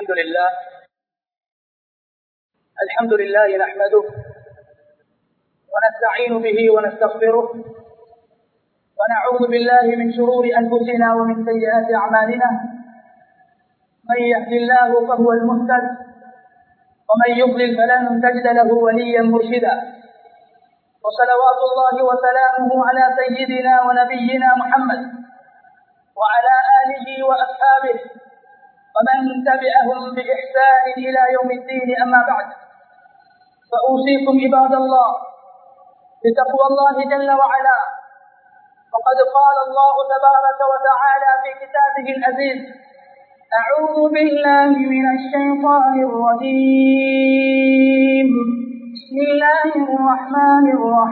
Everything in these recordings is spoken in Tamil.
الحمد لله الحمد لله نحمده ونستعين به ونستغفره ونعوذ بالله من شرور أنفسنا ومن سيئات أعمالنا من يهد الله فهو المهتد ومن يضلل فلن تجد له وليا مرشدا وصلوات الله وسلامه على سيدنا ونبينا محمد وعلى آله وأصحابه ومن تبعهم بإحسان إلى يوم الدين أما بعد فأوصيكم عباد الله بتقوى الله جل وعلا وقد قال الله تبارك وتعالى في كتابه العزيز أعوذ بالله من الشيطان الرجيم بسم الله الرحمن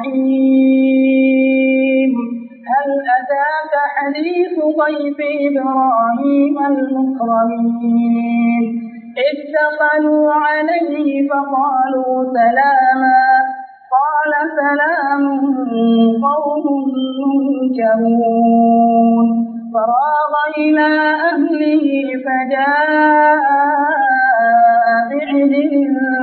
الرحيم هل أتاك حديث ضيف إبراهيم المكرمين إذ دخلوا عليه فقالوا سلاما قال سلام قوم منكرون فراغ إلى أهله فجاء بعجل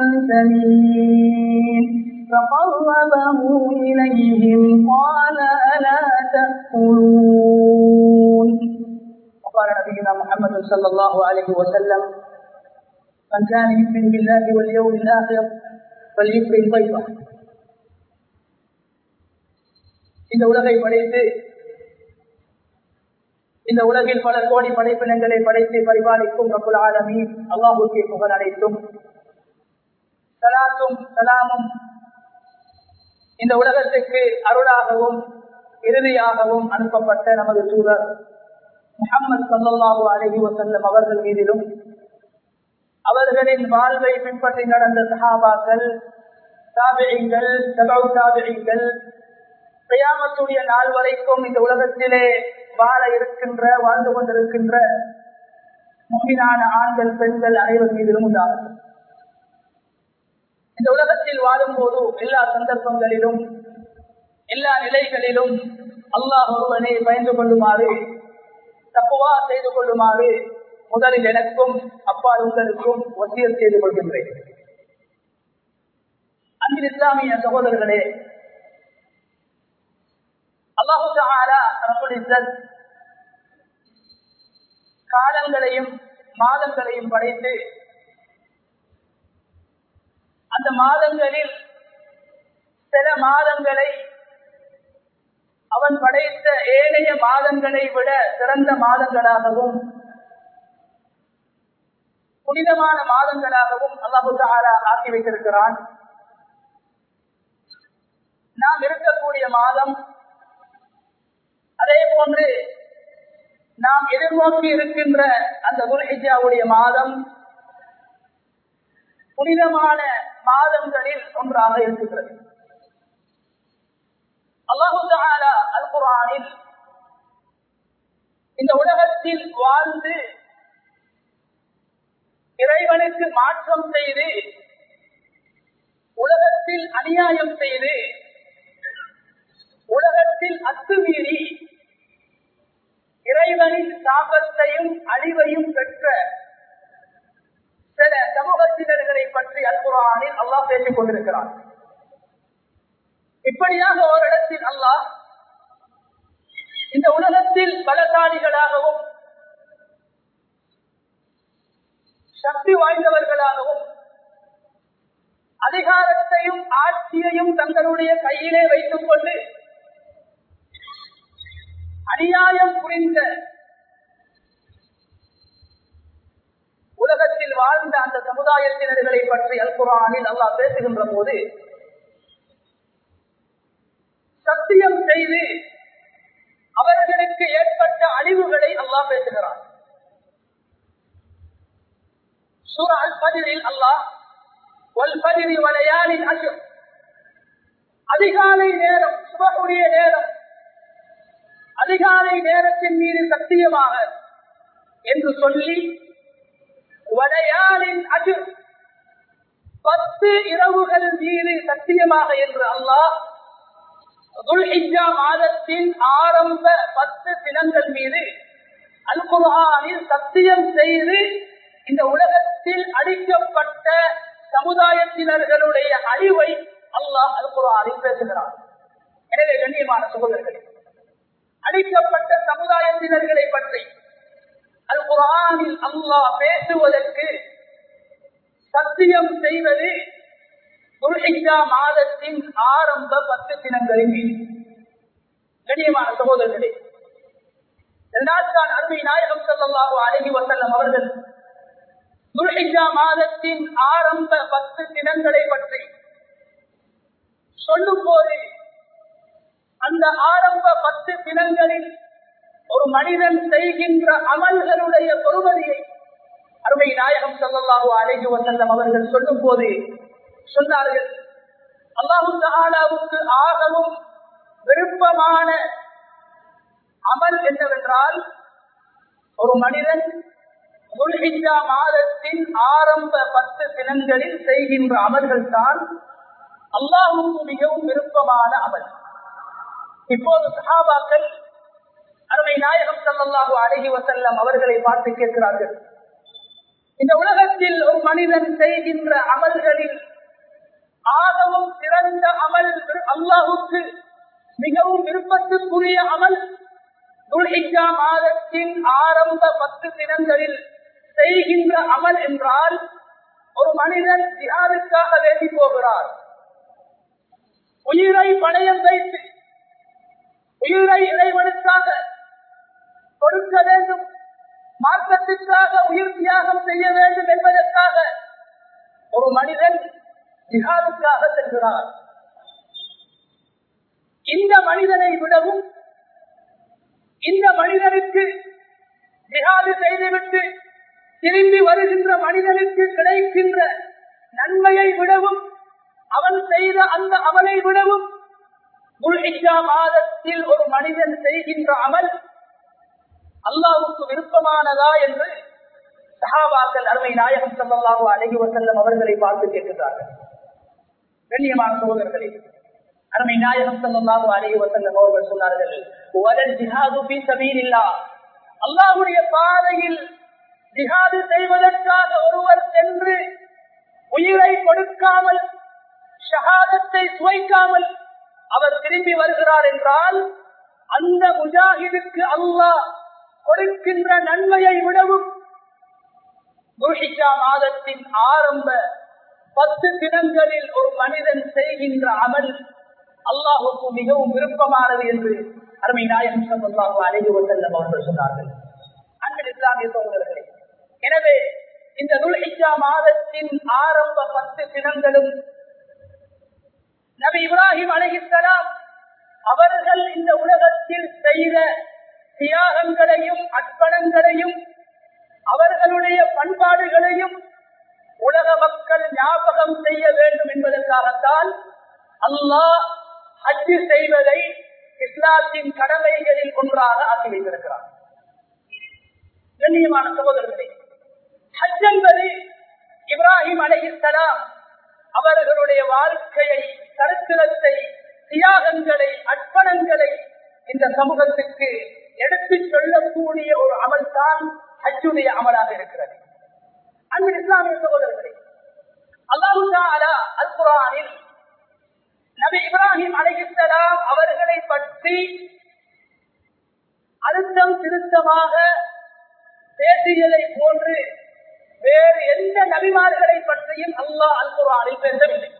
سمين فقربه إليهم قال ألا تأكلون وقال نبينا محمد صلى الله عليه وسلم من كان يؤمن بالله واليوم الآخر فليكرم ضيفه இந்த உலகை படைத்து இந்த உலகில் பல கோடி படைப்பினங்களை படைத்து பரிபாலிக்கும் ரகுல் ஆலமி அல்லாஹுக்கே புகழ் அனைத்தும் சலாத்தும் சலாமும் இந்த உலகத்துக்கு அருளாகவும் இறுதியாகவும் அனுப்பப்பட்ட நமது தூதர் முகமது சல்லாஹூ அலஹி வசல்லம் அவர்கள் மீதிலும் அவர்களின் வாழ்வை பின்பற்றி நடந்த சஹாபாக்கள் தாபியங்கள் சபவு தாபியங்கள் செய்யாமத்துடைய நாள் வரைக்கும் இந்த உலகத்திலே வாழ இருக்கின்ற வாழ்ந்து கொண்டிருக்கின்ற முகினான ஆண்கள் பெண்கள் அனைவர் மீதிலும் உண்டாகும் இந்த உலகத்தில் வாழும் போது எல்லா சந்தர்ப்பங்களிலும் எல்லா நிலைகளிலும் அல்லாஹ் ஒருவனை பயந்து கொள்ளுமாறு தப்புவா செய்து கொள்ளுமாறு முதலில் எனக்கும் அப்பால் உங்களுக்கும் ஒசியல் செய்து கொள்கின்றேன் அன்பில் இஸ்லாமிய சகோதரர்களே அல்லாஹு காலங்களையும் மாதங்களையும் படைத்து அந்த மாதங்களில் சில மாதங்களை அவன் படைத்த ஏனைய மாதங்களை விட சிறந்த மாதங்களாகவும் புனிதமான மாதங்களாகவும் அல்லாஹு தாலா ஆக்கி வைத்திருக்கிறான் நாம் இருக்கக்கூடிய மாதம் அதே போன்று நாம் எதிர்நோக்கி இருக்கின்ற அந்த குல்ஹிஜாவுடைய மாதம் புனிதமான மாதங்களில் ஒன்றாக இருக்கின்றது அல்லாஹு அல் குரானில் இந்த உலகத்தில் வாழ்ந்து இறைவனுக்கு மாற்றம் செய்து உலகத்தில் அநியாயம் செய்து உலகத்தில் அத்துமீறி இறைவனின் சாபத்தையும் அழிவையும் பெற்ற சில சமூகத்தினர்களை பற்றி அல்குரானில் அல்லாஹ் பேசிக் கொண்டிருக்கிறார் இப்படியாக ஓரிடத்தில் அல்லாஹ் இந்த உலகத்தில் பலசாலிகளாகவும் சக்தி வாய்ந்தவர்களாகவும் அதிகாரத்தையும் ஆட்சியையும் தங்களுடைய கையிலே வைத்துக் கொண்டு அநியாயம் புரிந்த உலகத்தில் வாழ்ந்த அந்த சமுதாயத்தினர்களை பற்றி அல்குரானில் அல்லாஹ் பேசுகின்ற போது சத்தியம் செய்து அவர்களுக்கு ஏற்பட்ட அழிவுகளை அல்லாஹ் பேசுகிறார் சூரா அல் பதிலில் அல்லாஹ் ஒல் பதிரி வலையாளின் அஷு அதிகாலை நேரம் சுபகுடைய நேரம் அதிகாலை நேரத்தின் மீது சத்தியமாக என்று சொல்லி வலையாளின் அஜு பத்து இரவுகள் மீது சத்தியமாக என்று அல்லாஹ் துல்ஹிஜா மாதத்தின் ஆரம்ப பத்து தினங்கள் மீது அல் குர்ஆனில் சத்தியம் செய்து இந்த உலகத்தில் அழிக்கப்பட்ட சமுதாயத்தினர்களுடைய அழிவை அல்லாஹ் அல் குரானில் பேசுகிறார் எனவே கண்ணியமான சகோதரர்களே அழிக்கப்பட்ட சமுதாயத்தினர்களை பற்றி அல் குரானில் அல்லாஹ் பேசுவதற்கு சத்தியம் செய்வது துல்ஹிஜா மாதத்தின் ஆரம்ப பத்து தினங்களின் மீது கண்ணியமான சகோதரர்களே இதனால்தான் அருமை நாயகம் செல்லல்லாஹு அழகி வசல்லம் அவர்கள் துல்ஹிஜா மாதத்தின் ஆரம்ப பத்து தினங்களை பற்றி சொல்லும் போது அந்த ஆரம்ப பத்து தினங்களில் ஒரு மனிதன் செய்கின்ற அமல்களுடைய பொறுமதியை அருமை நாயகம் செல்லல்லாஹு அழகி வசல்லம் அவர்கள் சொல்லும் போது சொன்னார்கள் அல்லாஹு தகாலாவுக்கு ஆகவும் விருப்பமான அமல் என்னவென்றால் ஒரு மனிதன் முல்ஹிஜா மாதத்தின் ஆரம்ப பத்து தினங்களில் செய்கின்ற அமல்கள் தான் அல்லாஹுக்கு மிகவும் விருப்பமான அமல் இப்போது சஹாபாக்கள் அருமை நாயகம் சல்லாஹூ அழகி வசல்லம் அவர்களை பார்த்து கேட்கிறார்கள் இந்த உலகத்தில் ஒரு மனிதன் செய்கின்ற அமல்களில் ஆகவும் சிறந்த அமல் அல்லாஹுக்கு மிகவும் விருப்பத்துக்குரிய அமல் துல்ஹிஜா மாதத்தின் ஆரம்ப பத்து தினங்களில் செய்கின்ற அமல் என்றால் ஒரு மனிதன் ஜிஹாதுக்காக வேண்டி போகிறார் உயிரை பணயம் வைத்து உயிரை இறைவனுக்காக கொடுக்க வேண்டும் மார்க்கத்திற்காக உயிர் தியாகம் செய்ய வேண்டும் என்பதற்காக ஒரு மனிதன் ஜிஹாதுக்காக செல்கிறார் இந்த மனிதனை விடவும் இந்த மனிதனுக்கு ஜிஹாது செய்துவிட்டு திரும்பி வருகின்ற மனிதனுக்கு கிடைக்கின்ற நன்மையை விடவும் அவன் செய்த அந்த அமலை விடவும் முல்ஹிஜா மாதத்தில் ஒரு மனிதன் செய்கின்ற அமல் அல்லாவுக்கு விருப்பமானதா என்று சஹாபாக்கள் அருமை நாயகம் சல்லாஹூ அழகி வசல்லம் அவர்களை பார்த்து கேட்கிறார்கள் கண்ணியமான சகோதரர்களே அருமை நாயகம் சல்லாஹூ அழகி வசல்லம் அவர்கள் சொன்னார்கள் அல்லாஹுடைய பாதையில் ஜிஹாது செய்வதற்காக ஒருவர் சென்று உயிரை கொடுக்காமல் ஷஹாதத்தை சுவைக்காமல் அவர் திரும்பி வருகிறார் என்றால் அந்த முஜாஹிதுக்கு அல்லாஹ் கொடுக்கின்ற நன்மையை விடவும் துல்ஹிஜா மாதத்தின் ஆரம்ப பத்து தினங்களில் ஒரு மனிதன் செய்கின்ற அமல் அல்லாஹுக்கு மிகவும் விருப்பமானது என்று அருமை நாயகம் சல்லாஹு அலைஹி வசல்லம் அவர்கள் சொன்னார்கள் அன்பில் இஸ்லாமிய சோதரர்களே எனவே இந்த துல்ஹிஜா மாதத்தின் ஆரம்ப பத்து தினங்களும் நபி இப்ராஹிம் அலஹிசலாம் அவர்கள் இந்த உலகத்தில் செய்த தியாகங்களையும் அர்ப்பணங்களையும் அவர்களுடைய பண்பாடுகளையும் உலக மக்கள் ஞாபகம் செய்ய வேண்டும் என்பதற்காகத்தான் அல்லாஹ் ஹஜ்ஜு செய்வதை இஸ்லாத்தின் கடமைகளில் ஒன்றாக ஆக்கி வைத்திருக்கிறார் கண்ணியமான சகோதரர்களே ஹஜ் என்பது இப்ராஹிம் அலைஹிஸ்லாம் அவர்களுடைய வாழ்க்கையை சரித்திரத்தை தியாகங்களை அர்ப்பணங்களை இந்த சமூகத்துக்கு எடுத்து சொல்லக்கூடிய ஒரு அமல் தான் ஹஜ்ஜுடைய அமலாக இருக்கிறது அன்பு இஸ்லாமிய சகோதரர்களே அல்லாஹு அல் குரானில் நபி இப்ராஹிம் அலைஹிஸ்லாம் அவர்களை பற்றி அழுத்தம் திருத்தமாக பேசியதை போன்று வேறு எந்த நபிமார்களை பற்றியும் அல்லாஹ் அல் குரானில் பேசவில்லை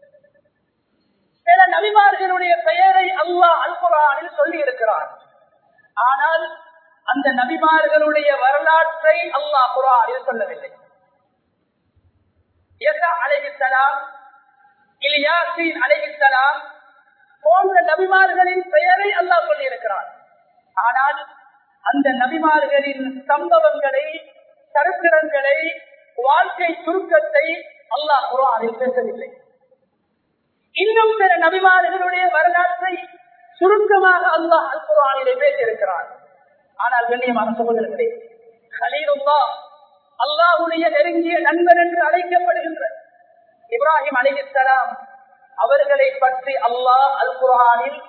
சில நபிமார்களுடைய பெயரை அல்லாஹ் அல் குரானில் சொல்லி இருக்கிறார் ஆனால் அந்த நபிமார்களுடைய வரலாற்றை அல்லாஹ் குரானில் சொல்லவில்லை அலைகித்தலாம் இலியாசின் அலைகித்தலாம் போன்ற நபிமார்களின் பெயரை அல்லாஹ் சொல்லியிருக்கிறார் ஆனால் அந்த நபிமார்களின் சம்பவங்களை சரித்திரங்களை வாழ்க்கை சுருக்கத்தை அல்லாஹ் குரானில் பேசவில்லை இன்னும் சில நபிமார்களுடைய வரலாற்றை சுருக்கமாக அல்லாஹ் அல் குரானிலே பேசியிருக்கிறார் ஆனால் கண்ணியமான சகோதரர்களே ஹலீலுல்லா அல்லாஹுடைய நெருங்கிய நண்பன் என்று அழைக்கப்படுகின்ற இப்ராஹிம் அலிசலாம் அவர்களை பற்றி அல்லாஹ் அல் குரானில்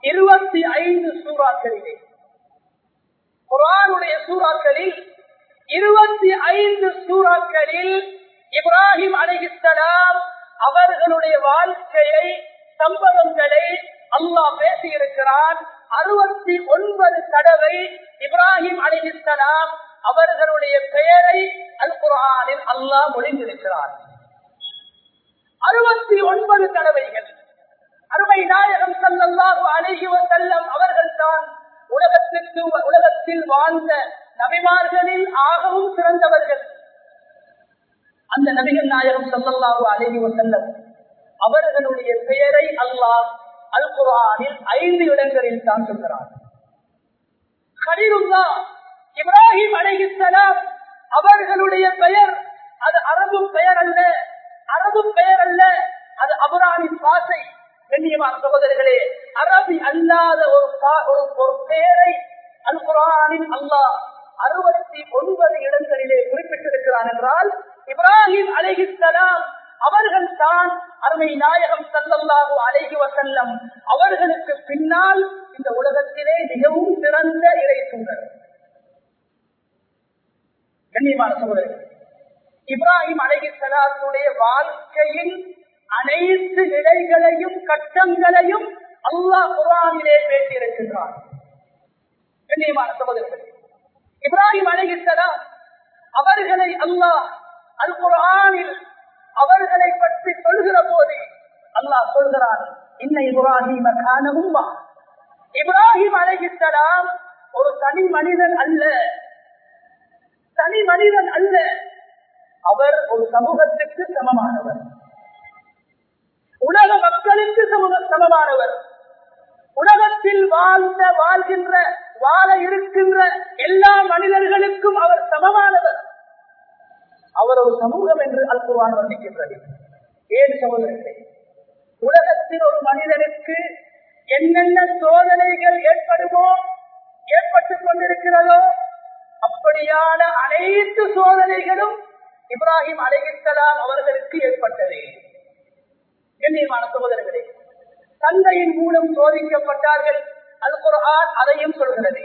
இருபத்தி ஐந்து சூறாக்களிலே குரானுடைய சூறாக்களில் இருபத்தி ஐந்து சூறாக்களில் இப்ராஹிம் அலிஹிஸ்லாம் அவர்களுடைய வாழ்க்கையை சம்பவங்களை அல்லாஹ் பேசியிருக்கிறான் அறுபத்தி ஒன்பது தடவை இப்ராஹிம் அலிஹிஸ்லாம் அவர்களுடைய பெயரை அல் குரானில் அல்லாஹ் மொழிந்திருக்கிறார் அறுபத்தி ஒன்பது தடவைகள் அருமை நாயகம் சல்லாஹு அழகி செல்லம் அவர்கள் தான் உலகத்திற்கு உலகத்தில் வாழ்ந்த நபிமார்களில் ஆகவும் சிறந்தவர்கள் அந்த நபிகள் நாயகம் சல்லல்லாஹு அழகி செல்லம் அவர்களுடைய பெயரை அல்லாஹ் அல் குரானில் ஐந்து இடங்களில் தான் சொல்கிறார் ஹலீலுல்லா இப்ராஹிம் அலைஹிஸ்ஸலாம் அவர்களுடைய பெயர் அது அரபு பெயர் அல்ல அரபு பெயர் அல்ல அது அபுரானின் பாசை கண்ணியமான சகோதரர்களே அரபி அல்லாத ஒரு ஒரு பெயரை அல் குரானின் அல்லாஹ் அறுபத்தி ஒன்பது இடங்களிலே குறிப்பிட்டிருக்கிறான் என்றால் இப்ராஹிம் அலைஹிஸ்ஸலாம் அவர்கள் தான் அருமை நாயகம் சல்லல்லாஹு அலைஹி வசல்லம் அவர்களுக்கு பின்னால் இந்த உலகத்திலே மிகவும் சிறந்த இறை தூதர் கண்ணியமான சகோதரர்கள் இப்ராஹிம் அலைஹிஸ்ஸலாத்துடைய வாழ்க்கையின் அனைத்து நிலைகளையும் கட்டங்களையும் அல்லாஹ் குரானிலே பேசியிருக்கின்றார் கண்ணியமான சகோதரர்கள் இப்ராஹிம் அலைஹிஸ்ஸலாம் அவர்களை அல்லாஹ் அல் குரானில் அவர்களை பற்றி சொல்கிற போது அல்லாஹ் சொல்கிறான் இன்ன இப்ராஹிம் கானமும்மா இப்ராஹிம் அலைஹிஸ்ஸலாம் ஒரு தனி மனிதன் அல்ல தனி மனிதன் அல்ல அவர் ஒரு சமூகத்துக்கு சமமானவர் உலக மக்களுக்கு சமமானவர் உலகத்தில் வாழ்ந்த வாழ்கின்ற வாழ இருக்கின்ற எல்லா மனிதர்களுக்கும் அவர் சமமானவர் அவர் ஒரு சமூகம் என்று அல்குவான் வர்ணிக்கின்றது ஏன் சகோதரர்களே உலகத்தில் ஒரு மனிதனுக்கு என்னென்ன சோதனைகள் ஏற்படுமோ ஏற்பட்டுக் கொண்டிருக்கிறதோ அப்படியான அனைத்து சோதனைகளும் இப்ராஹிம் அலைகிஸ்லாம் அவர்களுக்கு ஏற்பட்டது கண்ணியமான சகோதரர்களே தந்தையின் மூலம் சோதிக்கப்பட்டார்கள் அல் குரான் அதையும் சொல்கிறது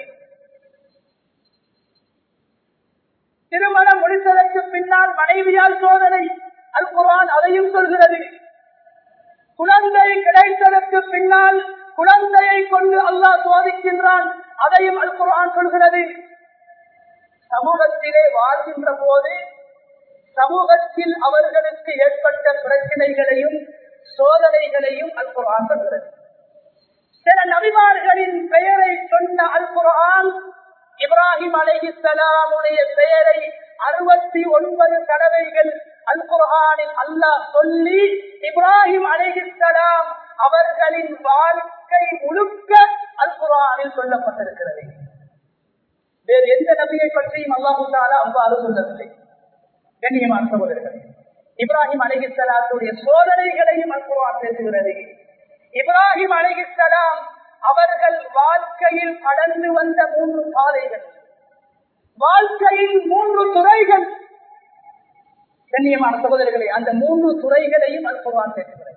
திருமணம் முடித்ததற்கு பின்னால் மனைவியால் சோதனை அல் குரான் அதையும் சொல்கிறது குழந்தை கிடைத்ததற்கு பின்னால் குழந்தையை கொண்டு அல்லாஹ் சோதிக்கின்றான் அதையும் அல் குரான் சொல்கிறது சமூகத்திலே வாழ்கின்ற போது சமூகத்தில் அவர்களுக்கு ஏற்பட்ட பிரச்சனைகளையும் சோதனைகளையும் அல் குரான் சொல்கிறது சில நபிமார்களின் பெயரை சொன்ன அல் குரான் இப்ராஹிம் அலைஹிஸ்லாமுடைய பெயரை அறுபத்தி ஒன்பது தடவைகள் அல் குரானில் அல்லாஹ் சொல்லி இப்ராஹிம் அலைஹிஸ்லாம் அவர்களின் வாழ்க்கை முழுக்க அல் குரானில் சொல்லப்பட்டிருக்கிறது வேறு எந்த நபியை பற்றியும் அல்லாஹு தாலா அவ்வாறு சொல்லவில்லை கண்ணியமான சகோதரர்கள் இப்ராஹிம் அலிகிஸ்லாத்துடைய சோதனைகளையும் அல்குரான் பேசுகிறது இப்ராஹிம் அலிகிஸ்லாம் அவர்கள் வாழ்க்கையில் கடந்து வந்த மூன்று பாதைகள் வாழ்க்கையில் மூன்று துறைகள் கண்ணியமான சகோதரர்களே அந்த மூன்று துறைகளையும் அல்குரான் பேசுகிறது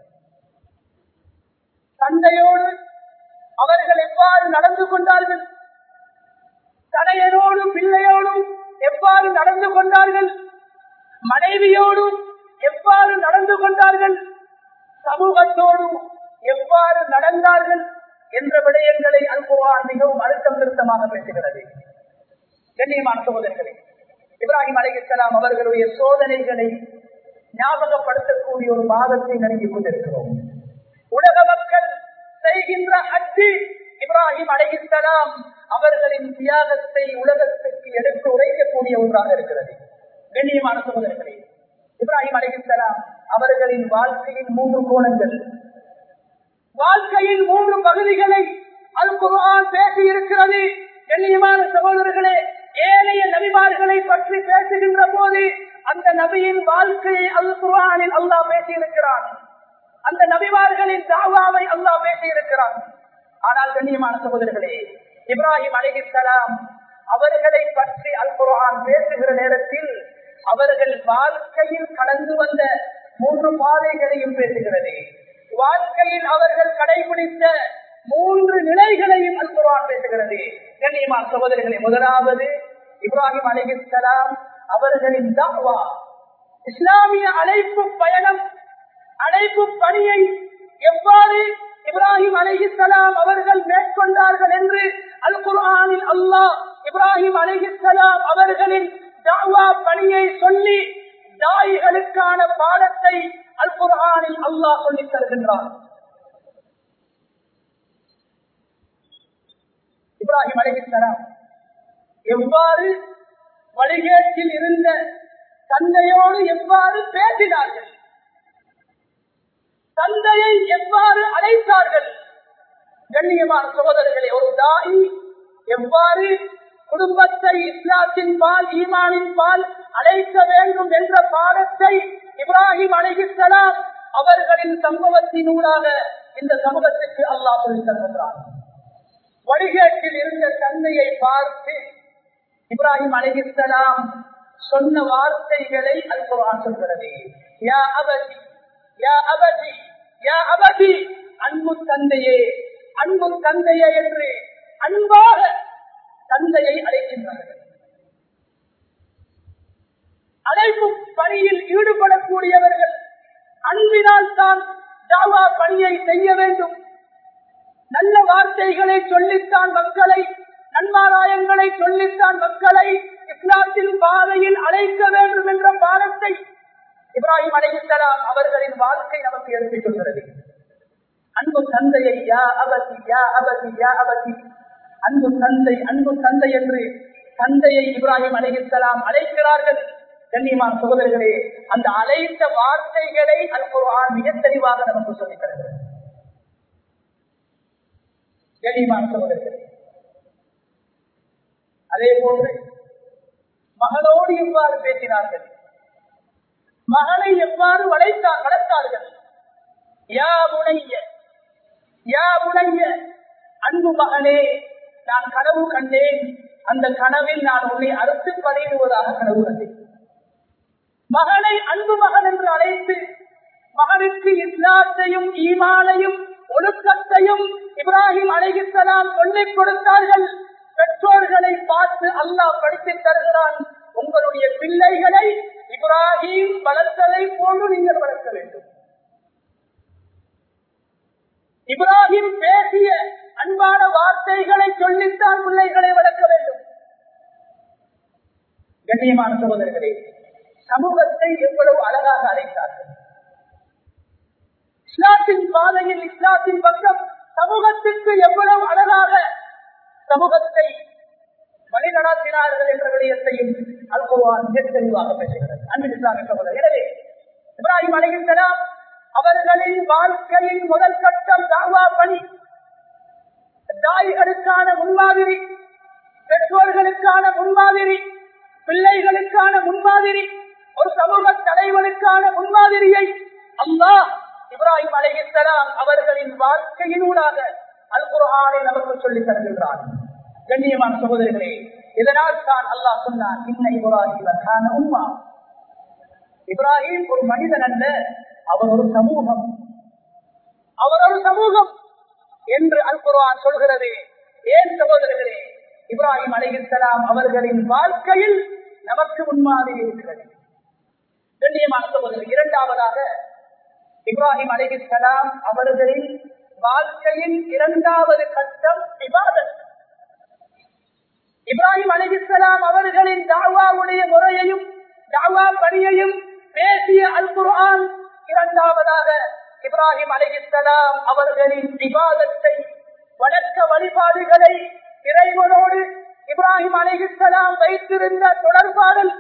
தந்தையோடு அவர்கள் எவ்வாறு நடந்து கொண்டார்கள் தனையனோடும் பிள்ளையோடும் எவ்வாறு நடந்து கொண்டார்கள் மனைவியோடும் எவ்வாறு நடந்து கொண்டார்கள் சமூகத்தோடும் எவ்வாறு நடந்தார்கள் என்ற விடயங்களை அல்குவான் மிகவும் அழுத்தம் திருத்தமாக பேசுகிறது கண்ணியமான சகோதரர்களே இப்ராஹிம் அலிகலாம் அவர்களுடைய சோதனைகளை ஞாபகப்படுத்தக்கூடிய ஒரு மாதத்தை நெருங்கிக் கொண்டிருக்கிறோம் உலக மக்கள் செய்கின்ற அச்சு இப்ராஹிம் அலிகலாம் அவர்களின் தியாகத்தை உலகத்துக்கு எடுத்து உரைக்கக்கூடிய ஒன்றாக இருக்கிறது கண்ணியமான சகோதரர்களே இப்ராஹிம் அலிகலாம் அவர்களின் வாழ்க்கையின் மூன்று கோணங்கள் வாழ்க்கையின் மூன்று பகுதிகளை அல் குர்ஆன் பேசி இருக்கிறது கண்ணியமான சகோதரர்களே ஏனைய நபிமார்களை பற்றி பேசுகின்ற போது அந்த நபியின் வாழ்க்கையை அல் குர்ஆனில் அல்லாஹ் பேசியிருக்கிறான் அந்த நபிமார்களின் தாவாவை அல்லாஹ் பேசியிருக்கிறான் ஆனால் கண்ணியமான சகோதரர்களே இப்ராஹிம் அலிஹிசலாம் அவர்களை பற்றி அல் குர்ஆன் பேசுகிற நேரத்தில் அவர்கள் வாழ்க்கையில் கடந்து வந்த மூன்று பாதைகளையும் பேசுகிறது வாழ்க்கையில் அவர்கள் கடைபிடித்த மூன்று நிலைகளையும் அல் குர்ஆன் பேசுகிறது கண்ணியமான சகோதரர்களே முதலாவது இப்ராஹிம் அலிஹிஸ்லாம் அவர்களின் தாவா இஸ்லாமிய அழைப்பு பயணம் அழைப்பு பணியை எவ்வாறு இப்ராஹிம் அலிஹிஸ்லாம் அவர்கள் மேற்கொண்டார்கள் என்று அல் குர்ஆனில் அல்லாஹ் இப்ராஹிம் அலிஹிஸ்லாம் அவர்களின் தாவா பணியை சொல்லி தாயிகளுக்கான பாடத்தை அல் குர்ஆனில் அல்லாஹ் சொல்லித் தருகின்றான் இப்ராஹிம் அலிஹிஸ்லாம் எவ்வாறு வழிகேட்டில் இருந்த தந்தையோடு எவ்வாறு பேசினார்கள் தந்தையை எவ்வாறு அழைத்தார்கள் கண்ணியமான சகோதரர்களே ஒரு தாய் எவ்வாறு குடும்பத்தை இஸ்லாத்தின் பால் ஈமானின் பால் அழைக்க வேண்டும் என்ற பாடத்தை இப்ராஹிம் அலைகிஸ்லாம் அவர்களின் சம்பவத்தினூடாக இந்த சமூகத்திற்கு அல்லாஹ் சொல்லி தருகின்றார் வழிகேட்டில் இருந்த தந்தையை பார்த்து இப்ராஹிம் அலைகிஸ்லாம் சொன்ன வார்த்தைகளை அல்குரான் சொல்கிறது யா அபதி யா அபதி யா அபதி அன்பு தந்தையே அன்பு தந்தையே என்று அன்பாக தந்தையை அழைக்கின்றார்கள் அழைப்பு பணியில் ஈடுபடக்கூடியவர்கள் அன்பினால் தான் ஜாவா பணியை செய்ய வேண்டும் நல்ல வார்த்தைகளை சொல்லித்தான் மக்களை நன்மாராயங்களை சொல்லித்தான் மக்களை இஸ்லாத்தின் பாதையில் அழைக்க வேண்டும் என்ற பாடத்தை இப்ராஹிம் அலைஹிஸ்லாம் அவர்களின் வாழ்க்கை நமக்கு எடுத்துச் சொல்கிறது அன்பு தந்தையை யா அபதி யா அபதி யா அபதி அன்பு தந்தை அன்பு தந்தை என்று தந்தையை இப்ராஹிம் அலைஹிஸ்லாம் அழைக்கிறார்கள் கண்ணியமான சகோதரர்களே அந்த அழைத்த வார்த்தைகளை அல் குர்ஆன் மிக தெளிவாக நமக்கு சொல்லித் தருகிறது கண்ணியமான சகோதரர்களே அதே போன்று மகளோடு எவ்வாறு பேசினார்கள் மகளை எவ்வாறு வளைத்தார் வளர்த்தார்கள் யா முனைய யா முனைய அன்பு மகனே நான் கனவு கண்டேன் அந்த கனவில் நான் உன்னை அறுத்து பணியிடுவதாக கனவு கண்டேன் மகனை அன்பு மகன் என்று அழைத்து மகனுக்கு இஸ்லாத்தையும் ஈமானையும் ஒழுக்கத்தையும் இப்ராஹிம் அலைகித்தலாம் சொல்லிக் கொடுத்தார்கள் பெற்றோர்களை பார்த்து அல்லாஹ் படித்துத் தருகிறான் உங்களுடைய பிள்ளைகளை இப்ராஹிம் வளர்த்ததை போன்று நீங்கள் வளர்க்க வேண்டும் இப்ராஹிம் பேசிய அன்பான வார்த்தைகளை சொல்லித்தான் பிள்ளைகளை வளர்க்க வேண்டும் கண்ணியமான சகோதரர்களே சமூகத்தை எவ்வளவு அழகாக அழைத்தார்கள் இஸ்லாத்தின் பாதையில் இஸ்லாத்தின் பக்கம் சமூகத்திற்கு எவ்வளவு அழகாக சமூகத்தை வழிநடத்தினார்கள் என்ற விடயத்தையும் அல்குவான் மிக தெளிவாக பேசுகிறது அன்பின் இஸ்லாமிய சகோதரர் எனவே இப்ராஹிம் அலைகின்றலாம் அவர்களின் வாழ்க்கையின் முதல் கட்டம் தாவா பணி தாய்களுக்கான முன்மாதிரி பெற்றோர்களுக்கான முன்மாதிரி பிள்ளைகளுக்கான முன்மாதிரி ஒரு சமூக தலைவனுக்கான முன்மாதிரியை அல்லாஹ் இப்ராஹிம் அலைகிஸ்லாம் அவர்களின் வாழ்க்கையினூடாக அல் குர்ஆனை நமக்கு சொல்லித் தருகின்றார் கண்ணியமான சகோதரிகளே இதனால் தான் அல்லாஹ் சொன்னான் இன்ன இப்ராஹிம் உம்மா இப்ராஹிம் ஒரு மனிதன் அல்ல அவர் ஒரு சமூகம் அவர் ஒரு சமூகம் என்று அல் குர்ஆன் சொல்கிறது ஏன் சகோதரர்களே இப்ராஹிம் அலைஹிஸ்ஸலாம் அவர்களின் வாழ்க்கையில் நமக்கு முன்மாதிரி இருக்கிறது கண்ணியமான சகோதரர் இரண்டாவதாக இப்ராஹிம் அலைஹிஸ்ஸலாம் அவர்களின் வாழ்க்கையின் இரண்டாவது கட்டம் இபாதத் இப்ராஹிம் அலிஹிஸ்லாம் அவர்களின் தாவாவுடைய முறையையும் தாவா பணியையும் பேசிய அல் குர்ஆன் இரண்டாவதாக இப்ராஹிம் அலிஹிஸ்லாம் அவர்களின் விவாதத்தை வணக்க வழிபாடுகளை இறைவனோடு இப்ராஹிம் அலிஹிஸ்லாம் வைத்திருந்த தொடர்பாடல்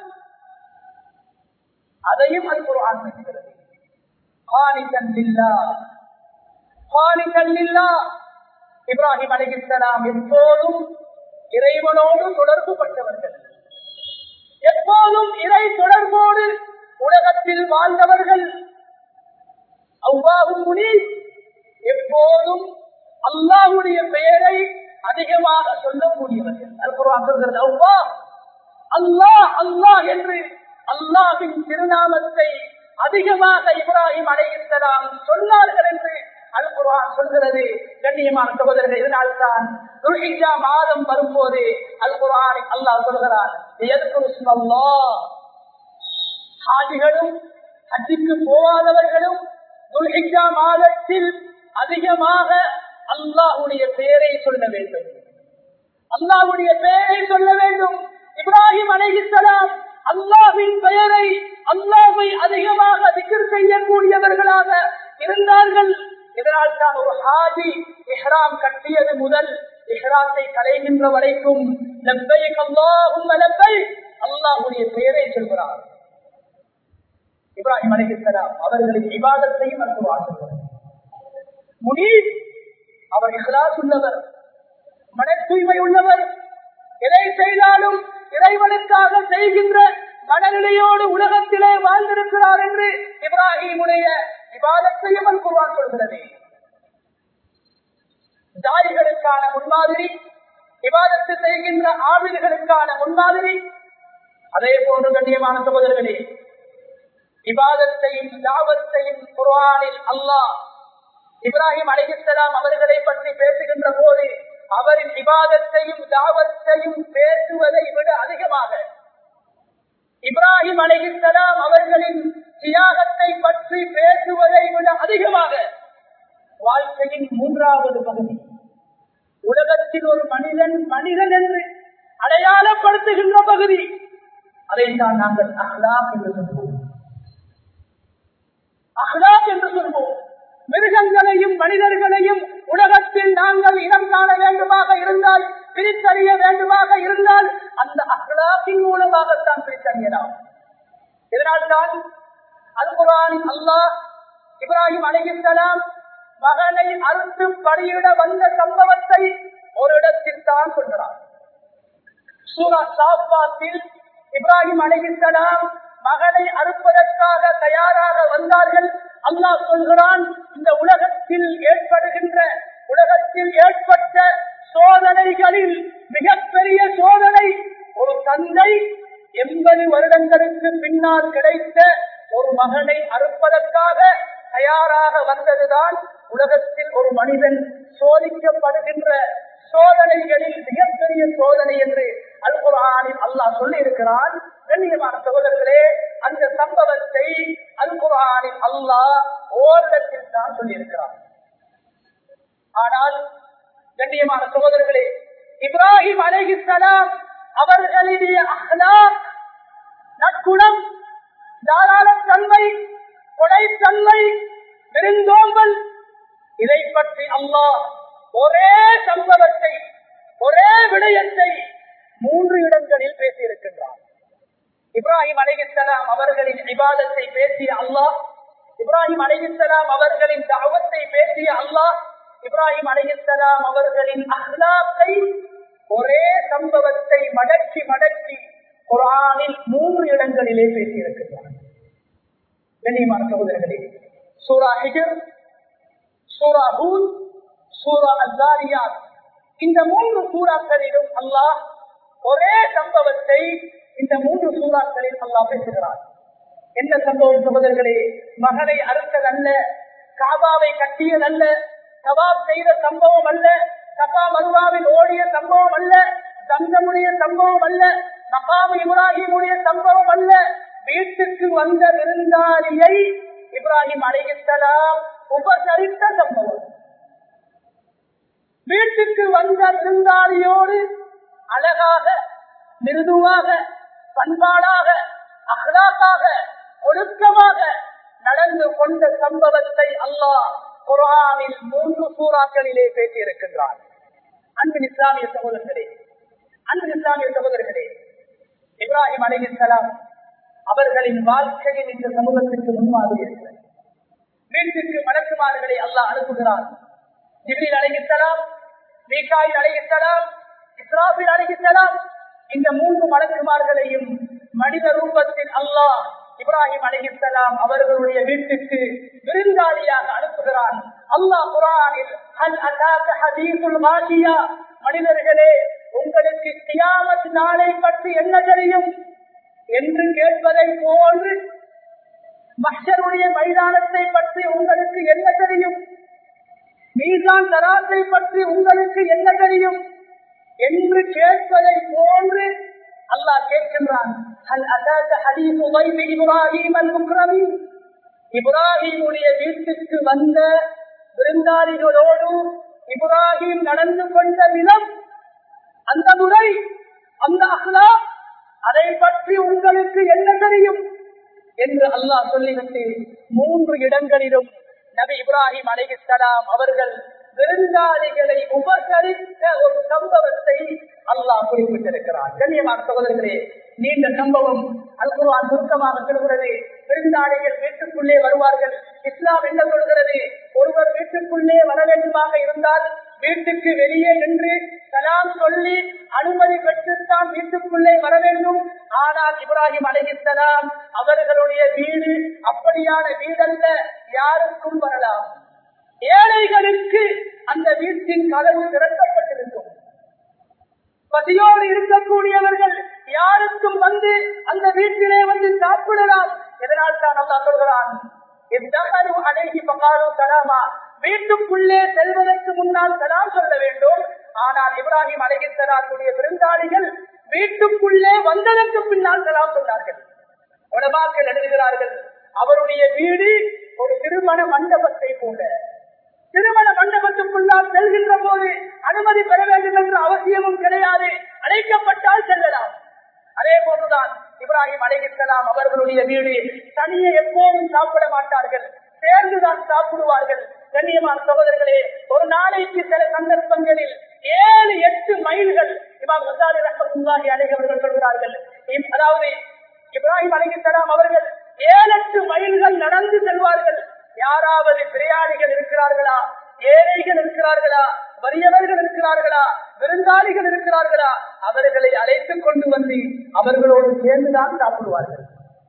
அதையும் அல் குர்ஆன் பேசுகிறது காணிதன் லில்லா காணிதன் லில்லா இப்ராஹிம் அலிஹிஸ்லாம் எப்போதும் இறைவனோடு தொடர்பு பட்டவர்கள் எப்போதும் இறை தொடர்போடு உலகத்தில் வாழ்ந்தவர்கள் அவ்வாவும் முனி எப்போதும் அல்லாஹுடைய பெயரை அதிகமாக சொல்லக்கூடியவர்கள் அல்குர்ஆன் சொல்கிறது அவ்வா அல்லாஹ் அல்லாஹ் என்று அல்லாஹின் திருநாமத்தை அதிகமாக இப்ராஹிம் அலைஹிஸ்ஸலாம் சொன்னார்கள் என்று அல் குர்ஆன் சொல்கிறது கண்ணியமான சகோதரர்கள் இதனால்தான் துல்ஹிஜா மாதம் வரும்போது அல் குர்ஆனை அல்லாஹ் சொல்கிறான் எதுக்கு ஹாஜிகளும் ஹஜ்ஜுக்கு போகாதவர்களும் துல்ஹிஜா மாதத்தில் அதிகமாக அல்லாஹுடைய பெயரை சொல்ல வேண்டும் அல்லாஹுடைய பெயரை சொல்ல வேண்டும் இப்ராஹிம் அலைஹிஸ்ஸலாம் அல்லாஹின் பெயரை அல்லாஹை அதிகமாக திக்கர் செய்யக்கூடியவர்களாக இருந்தார்கள் இதனால் தான் ஒரு ஹாஜி இஹ்ராம் கட்டியது முதல் இஹ்ராத்தை கலைகின்ற வரைக்கும் லப்பைக் அல்லாஹும்ம லப்பைக் அல்லாஹ்வுடைய பெயரை சொல்கிறார் இப்ராஹிம் அலைஹிஸ்ஸலாம் அவர்களின் இபாதத்தையும் அனுப்புவார்கள் முனீர் அவர் இஹ்லாஸ் உள்ளவர் மன தூய்மை உள்ளவர் எதை செய்தாலும் இறைவனுக்காக செய்கின்ற மனநிலையோடு உலகத்திலே வாழ்ந்திருக்கிறார் என்று இப்ராஹிமுடைய விவாதத்தையும் குர்வான் சொல்கிறது ஜாதிகளுக்கான முன்மாதிரி விவாதத்தை செய்கின்ற ஆவில்களுக்கான முன்மாதிரி அதே போன்று கண்ணியமான சகோதரர்களே விவாதத்தையும் தாவத்தையும் குர்வானில் அல்லாஹ் இப்ராஹிம் அலிஹலாம் அவர்களை பற்றி பேசுகின்ற போது அவரின் விவாதத்தையும் தாவத்தையும் பேசுவதை விட அதிகமாக இப்ராஹிம் அலிஹலாம் அவர்களின் தியாகத்தை பற்றி பேசுவதை விட அதிகமாக வாழ்க்கையின் மூன்றாவது பகுதி உலகத்தில் ஒரு மனிதன் மனிதன் என்று அடையாளப்படுத்துகின்ற பகுதி அதைத்தான் நாங்கள் அஹ்லாக் என்று சொல்வோம் அஹ்லாக் என்று சொல்வோம் மிருகங்களையும் மனிதர்களையும் உலகத்தில் நாங்கள் இனம் காண வேண்டுமாக இருந்தால் பிரித்தறிய வேண்டுமாக இருந்தால் அந்த அஹ்லாக்கின் மூலமாகத்தான் பிரித்தறியலாம் இதனால்தான் அல் குரான் அல்லாஹ் இப்ராஹிம் அலிஹலாம் மகனை அறுத்து பணியிட வந்த சம்பவத்தை ஒரு இடத்தில் தான் சொல்கிறார் சூரா சாப்பாத்தில் இப்ராஹிம் அலிஹலாம் மகனை அறுப்பதற்காக தயாராக வந்தார்கள் அல்லாஹ் சொல்கிறான் இந்த உலகத்தில் ஏற்படுகின்ற உலகத்தில் ஏற்பட்ட சோதனைகளில் மிகப்பெரிய சோதனை ஒரு தந்தை எண்பது வருடங்களுக்கு பின்னால் கிடைத்த ஒரு மகனை அறுப்பதற்காக தயாராக வந்ததுதான் உலகத்தில் ஒரு மனிதன் சோதிக்கப்படுகின்ற சோதனைகளில் மிகப்பெரிய சோதனை என்று அல் குரானில் அல்லாஹ் சொல்லி இருக்கிறான் கண்ணியமான சகோதரர்களே அந்த சம்பவத்தை அல் குரானில் அல்லாஹ் ஓரிடத்தில் தான் சொல்லியிருக்கிறான் ஆனால் கண்ணியமான சகோதரர்களே இப்ராஹிம் அலைஹிஸ்ஸலாம் அவர்களுடைய அஹ்லாக் நற்குணம் தாராளத்தன்மை கொடைத்தன்மை விருந்தோம்பல் இதை பற்றி அல்லாஹ் ஒரே சம்பவத்தை ஒரே விடயத்தை மூன்று இடங்களில் பேசியிருக்கின்றார் இப்ராஹிம் அலைஹிஸ்ஸலாம் அவர்களின் விவாதத்தை பேசிய அல்லாஹ் இப்ராஹிம் அலைஹிஸ்ஸலாம் அவர்களின் தாவத்தை பேசிய அல்லாஹ் இப்ராஹிம் அலைஹிஸ்ஸலாம் அவர்களின் அஹ்லாக்கை ஒரே சம்பவத்தை மடக்கி மடக்கி குரானில் மூன்று இடங்களிலே பேசியிருக்கின்றார் கண்ணியமான சகோதரர்களே சூரா ஹிஜர் சூரா ஹூத் சூரா அல்லாரியாத் இந்த மூன்று சூறாக்களிலும் அல்லாஹ் ஒரே சம்பவத்தை இந்த மூன்று சூறாக்களில் அல்லாஹ் பேசுகிறார் என்ன சம்பவம் சகோதரர்களே மகனை அறுத்ததல்ல காபாவை கட்டியதல்ல சவாப் செய்த சம்பவம் அல்ல சபா மருவாவில் ஓடிய சம்பவம் அல்ல தங்கமுடைய சம்பவம் அல்ல மகாமு இப்ராஹிமுடைய சம்பவம் அல்ல வீட்டுக்கு வந்த விருந்தாளியை இப்ராஹிம் அலைகித்தலாம் உபசரித்த சம்பவம் வீட்டுக்கு வந்த விருந்தாளியோடு அழகாக மிருதுவாக பண்பாடாக அகலாக்காக ஒழுக்கமாக நடந்து கொண்ட சம்பவத்தை அல்லாஹ் குரானில் மூன்று சூறாக்களிலே பேசியிருக்கின்றார் அன்பின் இஸ்லாமிய சகோதரர்களே அன்பின் இஸ்லாமிய சகோதரர்களே இப்ராஹிம் அலிஹலாம் அவர்களின் வாழ்க்கையில் இந்த சமூகத்திற்கு முன்மாதிரி இருக்கிறது வீட்டுக்கு மலக்குமார்களை அல்லாஹ் அனுப்புகிறார் ஜிப்ரீல் அலைகித்தலாம் மீகாயில் அலைகித்தலாம் இஸ்ராபில் அலைகித்தலாம் இந்த மூன்று மலக்குமார்களையும் மனித ரூபத்தில் அல்லாஹ் இப்ராஹிம் அலிஹலாம் அவர்களுடைய வீட்டுக்கு விருந்தாளியாக அனுப்புகிறான் அல்லாஹ் குரானில் ஹல் அதாக்க ஹதீசுல் வாஷியா மனிதர்களே உங்களுக்கு கியாமத் நாளை பற்றி என்ன தெரியும் என்று கேட்பதை போன்று மஷருடைய மைதானத்தை பற்றி உங்களுக்கு என்ன தெரியும் மீசான் தராசை பற்றி உங்களுக்கு என்ன தெரியும் என்று கேட்பதை போன்று அல்லாஹ் கேட்கின்றான் ஹல் அதாத ஹதீஸ் உபைபி இப்ராஹிம் அல் முக்ரமீன் இப்ராஹிமுடைய வீட்டுக்கு வந்த விருந்தாளிகளோடு இப்ராஹிம் நடந்து கொண்ட விதம் அந்த முறை அந்த அஹ்லா அதை பற்றி உங்களுக்கு என்ன தெரியும் என்று அல்லாஹ் சொல்லிவிட்டு மூன்று இடங்களிலும் நபி இப்ராஹிம் அலைஹிஸ்ஸலாம் அவர்கள் விருந்தாளிகளை உபசரித்த ஒரு சம்பவத்தை அல்லாஹ் குறிப்பிட்டிருக்கிறார் கண்ணியமான சகோதரர்களே நீண்ட சம்பவம் அல்குர்ஆன் சுருக்கமாக சொல்கிறது விருந்தாளிகள் வீட்டுக்குள்ளே வருவார்கள் இஸ்லாம் என்ன சொல்கிறது ஒருவர் வீட்டுக்குள்ளே வர வேண்டுமாக இருந்தால் வீட்டுக்கு வெளியே நின்று சலாம் சொல்லி அனுமதி பெற்றுத்தான் வீட்டுக்குள்ளே வர வேண்டும் ஆனால் இப்ராஹிம் அலைஹிஸ்ஸலாம் அவர்களுடைய வீடு அப்படியான வீடல்ல யாருக்கும் வரலாம் ஏழைகளுக்கு அந்த வீட்டின் கதவு திறக்கப்பட்டிருக்கும் பசியோடு இருக்கக்கூடியவர்கள் யாருக்கும் வந்து அந்த வீட்டிலே வந்து சாப்பிடலாம் இதனால் தான் அல்லா சொல்கிறான் அழகி பங்காலும் சலாமா வீட்டுக்குள்ளே செல்வதற்கு முன்னால் சலாம் சொல்ல வேண்டும் ஆனால் இப்ராஹிம் அழகித்தராத்துடைய விருந்தாளிகள் வீட்டுக்குள்ளே வந்ததற்கு பின்னால் சலாம் சொன்னார்கள் உடமாக்கள் எழுதுகிறார்கள் அவருடைய வீடு ஒரு திருமண மண்டபத்தை போல திருமண மண்டபத்துக்குள்ளால் செல்கின்ற போது அனுமதி பெற வேண்டும் என்ற அவசியமும் கிடையாது அழைக்கப்பட்டால் செல்லலாம் அதே போன்றுதான் இப்ராஹிம் அலைகிஸ்லாம் அவர்களுடைய வீடு தனியே எப்போதும் சாப்பிட மாட்டார்கள் சேர்ந்துதான் சாப்பிடுவார்கள் கண்ணியமான சகோதரர்களே ஒரு நாளைக்கு சில சந்தர்ப்பங்களில் ஏழு எட்டு மைல்கள் இமாம் கசாலி ரஹமத்துல்லாஹி அலைஹி அவர்கள் சொல்கிறார்கள் அதாவது இப்ராஹிம் அலைகிஸ்லாம் அவர்கள் ஏழு எட்டு மைல்கள் நடந்து செல்வார்கள் யாராவது பிரயாணிகள் இருக்கிறார்களா ஏழைகள் இருக்கிறார்களா வறியவர்கள் இருக்கிறார்களா விருந்தாளிகள் இருக்கிறார்களா அவர்களை அழைத்துக் கொண்டு வந்து அவர்களோடு சேர்ந்துதான் சாப்பிடுவார்கள்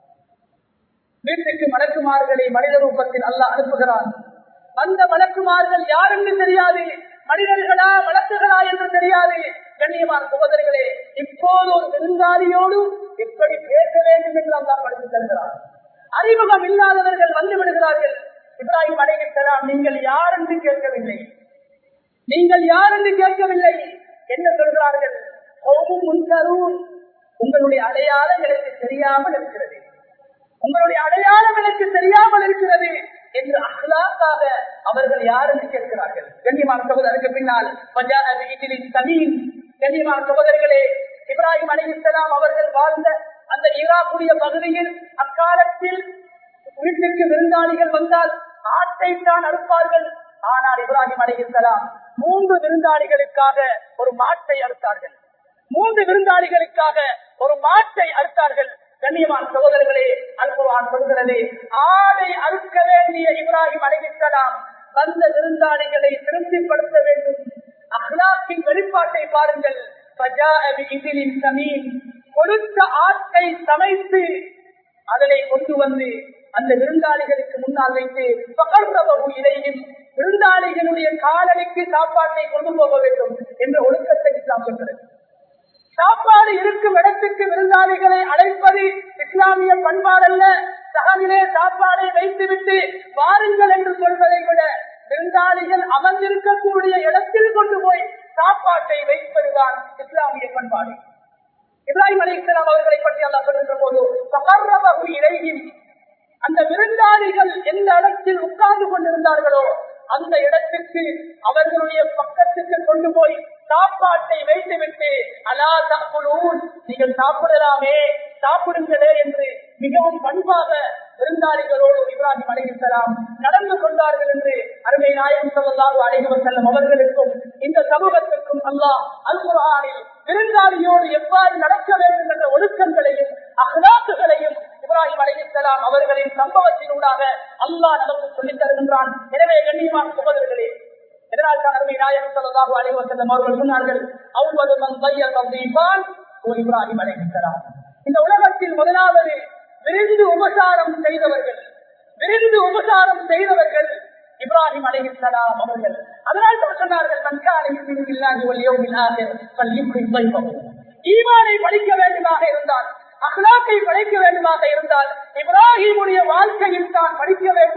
வீட்டுக்கு மலக்குமார்களை மனித ரூபத்தில் அல்ல அனுப்புகிறான் அந்த மலக்குமார்கள் யார் என்று தெரியாது மனிதர்களா வழக்குகளா என்று தெரியாது கண்ணியமான சகோதரிகளே இப்போது ஒரு விருந்தாளியோடு எப்படி பேச வேண்டும் என்று அல்லா படித்து தருகிறார் அறிமுகம் இல்லாதவர்கள் வந்து விடுகிறார்கள் இப்ராஹிம் அலைகிஸ்லாம் நீங்கள் யார் என்று கேட்கவில்லை நீங்கள் யார் என்று கேட்கவில்லை என்ன சொல்கிறார்கள் உங்களுடைய அடையாளம் எனக்கு தெரியாமல் இருக்கிறது உங்களுடைய அடையாளம் எனக்கு தெரியாமல் இருக்கிறது என்று அஹ்லாக்காக அவர்கள் யார் என்று கேட்கிறார்கள் கண்ணியமான சகோதரருக்கு பின்னால் தமிழ் கண்ணியமான சகோதரர்களே இப்ராஹிம் அலிஸ்லாம் அவர்கள் வாழ்ந்த அந்த ஈராக்குடைய பகுதியில் அக்காலத்தில் வீட்டுக்கு விருந்தாளிகள் வந்தால் ஆட்டை தான் அறுப்பார்கள் ஆனால் இப்ராஹிம் அலிஸ்லாம் மூன்று விருந்தாளிகளுக்காக ஒரு மாட்டை அறுத்தார்கள் மூன்று விருந்தாளிகளுக்காக ஒரு மாட்டை அறுத்தார்கள் கண்ணியமான சகோதரர்களே அல்குவான் சொல்கிறது ஆடை அறுக்க வேண்டிய இப்ராஹிம் அலிஸ்லாம் வந்த விருந்தாளிகளை திருப்திப்படுத்த வேண்டும் அஹ்லாக்கின் வெளிப்பாட்டை பாருங்கள் கொடுத்த ஆட்டை சமைத்து அதனை கொண்டு வந்து அந்த விருந்தாளிகளுக்கு முன்னால் வைத்து பகர்ந்தபகு இதையும் விருந்தாளிகளுடைய காலடிக்கு சாப்பாட்டை கொண்டு போக வேண்டும் என்ற ஒழுக்கத்தை இஸ்லாம் சொல்கிறது சாப்பாடு இருக்கும் இடத்துக்கு விருந்தாளிகளை அழைப்பது இஸ்லாமிய பண்பாடல்ல சகனிலே சாப்பாடை வைத்துவிட்டு வாருங்கள் என்று சொல்வதை விட விருந்தாளிகள் அமர்ந்திருக்கக்கூடிய இடத்தில் கொண்டு போய் சாப்பாட்டை வைப்பதுதான் இஸ்லாமிய பண்பாடு இப்ராஹிம் அலி இஸ்லாம் அவர்களை பற்றி அல்லா சொல்கின்ற போது பகர்ரபகு இறையும் அந்த விருந்தாளிகள் எந்த இடத்தில் உட்கார்ந்து கொண்டிருந்தார்களோ அந்த இடத்துக்கு அவர்களுடைய பக்கத்துக்கு கொண்டு போய் சாப்பாட்டை வைத்துவிட்டு அலா சாப்பிடுவோம் நீங்கள் சாப்பிடலாமே சாப்பிடுங்களே என்று மிகவும் பண்பாக விருந்தாளிகளோடு இப்ராஹிம் அலைஹிஸ்ஸலாம் நடந்து கொண்டார்கள் என்று அருமை நாயகம் ஸல்லல்லாஹு அலைஹி வஸல்லம் அவர்களுக்கும் இந்த சமூகத்திற்கும் அல்லாஹ் அல் குர்ஆனில் விருந்தாளியோடு எவ்வாறு நடக்க வேண்டும் என்ற ஒழுக்கங்களையும் அஹ்லாக்குகளையும் இப்ராஹிம் அலைஹிஸ்ஸலாம் அவர்களின் சம்பவத்தினூடாக அல்லாஹ் நமக்கு சொல்லித் தருகின்றான் எனவே கண்ணியமான சகோதரர்களே இதனால் தான் அருமை நாயகம் ஸல்லல்லாஹு அலைஹி வஸல்லம் அவர்கள் சொன்னார்கள் அவ்வளவு மன் தையல் தீபான் இப்ராஹிம் அலைஹிஸ்ஸலாம் இந்த உலகத்தில் முதலாவது விருந்து உபசாரம் செய்தவர்கள் விருந்து உபசாரம் செய்தவர்கள் இப்ராஹிம் அலைஹிஸ்ஸலாம் அவர்கள் அதனால் தான் சொன்னார்கள் மன்கானை இல்லாஹி வல் யௌமில் ஆகிர் ஃபல்யுக்ரிம் தைஃபஹு ஈமானை படிக்க வேண்டுமாக இருந்தால் அஹ்லாக்கை படைக்க வேண்டுமாக இருந்தால் இப்ராஹிமுடைய வாழ்க்கையில் தான் படிக்க வேண்டும்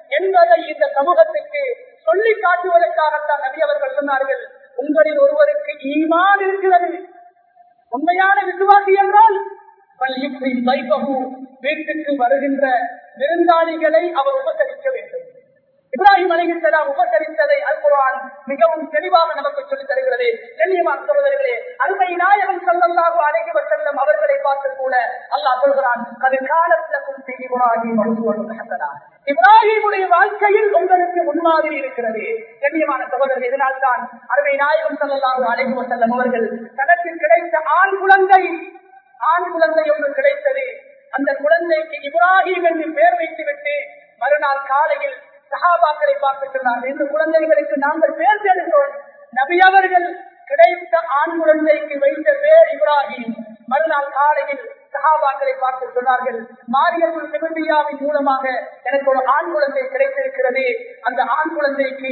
என்பதை இந்த சமூகத்துக்கு சொல்லி காட்டுவதற்காகத்தான் நபி அவர்கள் சொன்னார்கள் உங்களில் ஒருவருக்கு ஈமான் இருக்கிறது உண்மையான விசுவாசி என்றால் பள்ளிக்குள் வைபகு வீட்டுக்கு வருகின்ற விருந்தாளிகளை அவர் உபசரிக்க வேண்டும் இப்ராஹிம் அலிஹிஸ்லாம் உபசரித்ததை அல்குரான் மிகவும் தெளிவாக நமக்கு சொல்லித் தருகிறது தெளிவான சகோதரர்களே அருமை நாயகம் சொல்லல்லாக அழைக்கவர் செல்லும் அவர்களை பார்த்து கூட அல்லாஹ் சொல்கிறான் அது காலத்திலும் இப்ராஹிம் இப்ராஹிமுடைய வாழ்க்கையில் உங்களுக்கு முன்மாதிரி இருக்கிறது கண்ணியமான சகோதரர் இதனால் தான் அருமை நாயகம் சொல்லல்லாக அழைக்கவர் செல்லும் அவர்கள் தனக்கு கிடைத்த ஆண் குழந்தை ஆண் குழந்தை ஒன்று கிடைத்தது அந்த குழந்தைக்கு இப்ராஹிம் என்று பெயர் வைத்துவிட்டு மறுநாள் காலையில் சகாபாக்களை பார்த்து சொன்னார் இந்த குழந்தைகளுக்கு நாங்கள் பேர் தேடுகிறோம் நபி அவர்கள் கிடைத்த ஆண் குழந்தைக்கு வைத்த பேர் இப்ராஹிம் மறுநாள் காலையில் சகாபாக்களை பார்த்து சொன்னார்கள் மாரியம்மன் சிவந்தியாவின் மூலமாக எனக்கு ஒரு ஆண் குழந்தை கிடைத்திருக்கிறது அந்த ஆண் குழந்தைக்கு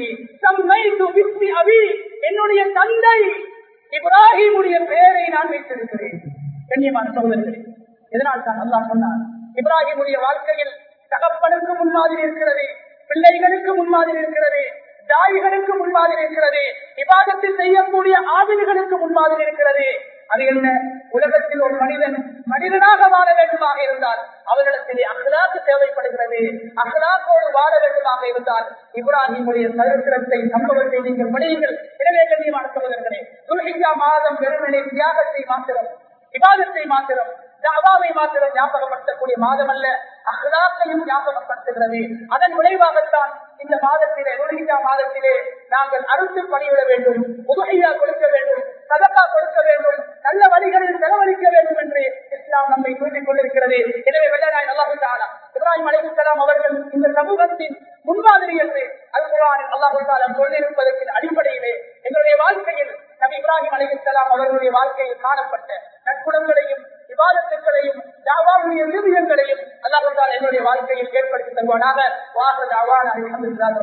அபி என்னுடைய தந்தை இப்ராஹிமுடைய பெயரை நான் வைத்திருக்கிறேன் கண்ணியமான சகோதரர்களே இதனால் தான் அல்லாஹ் சொன்னார் இப்ராஹிமுடைய வாழ்க்கையில் தகப்பனுக்கு முன்மாதிரி இருக்கிறது பிள்ளைகளுக்கு முன்மாதிரி இருக்கிறது தாய்களுக்கு முன்மாதிரி இருக்கிறது விவாதத்தில் செய்யக்கூடிய ஆவில்களுக்கு முன்மாதிரி இருக்கிறது அது என்ன உலகத்தில் ஒரு மனிதன் மனிதனாக வாழ வேண்டுமாக இருந்தால் அவர்களிடத்திலே அகலாக்கு தேவைப்படுகிறது அகலாக்கோடு வாழ வேண்டுமாக இருந்தால் இப்ராஹிமுடைய சரித்திரத்தை சம்பவத்தை நீங்கள் படியுங்கள் எனவே கண்ணியமான சகோதரர்களே துல்ஹிஜா மாதம் வெறுமனே தியாகத்தை மாத்திரம் விவாதத்தை மாத்திரம் தாவாவை மாத்திரம் ஞாபகப்படுத்தக்கூடிய மாதம் அல்ல அகலாக்கையும் ஞாபகப்படுத்துகிறது அதன் விளைவாகத்தான் இந்த மாதத்திலே ருஹிஜா மாதத்திலே நாங்கள் அறுத்து பணிவிட வேண்டும் உதகையா கொடுக்க வேண்டும் சதக்கா கொடுக்க வேண்டும் நல்ல வழிகளில் செலவழிக்க வேண்டும் என்று இஸ்லாம் நம்மை கூட்டிக் கொண்டிருக்கிறது எனவே வெள்ளநாய் அல்லாஹு தாலா இப்ராஹிம் அலிகுலாம் அவர்கள் இந்த சமூகத்தின் முன்மாதிரி என்று அல்குரான் அல்லாஹு தாலா சொல்லியிருப்பதற்கு அடிப்படையிலே எங்களுடைய வாழ்க்கையில் நபி இப்ராஹிம் அலிகுலாம் அவர்களுடைய வாழ்க்கையில் காணப்பட்ட நற்குணங்களையும் விவாதத்துக்களையும் தாவாவுடைய நிறுவியங்களையும் அல்லாஹு தாலா என்னுடைய வாழ்க்கையில் ஏற்படுத்தி தருவானாக வாசல் அவான்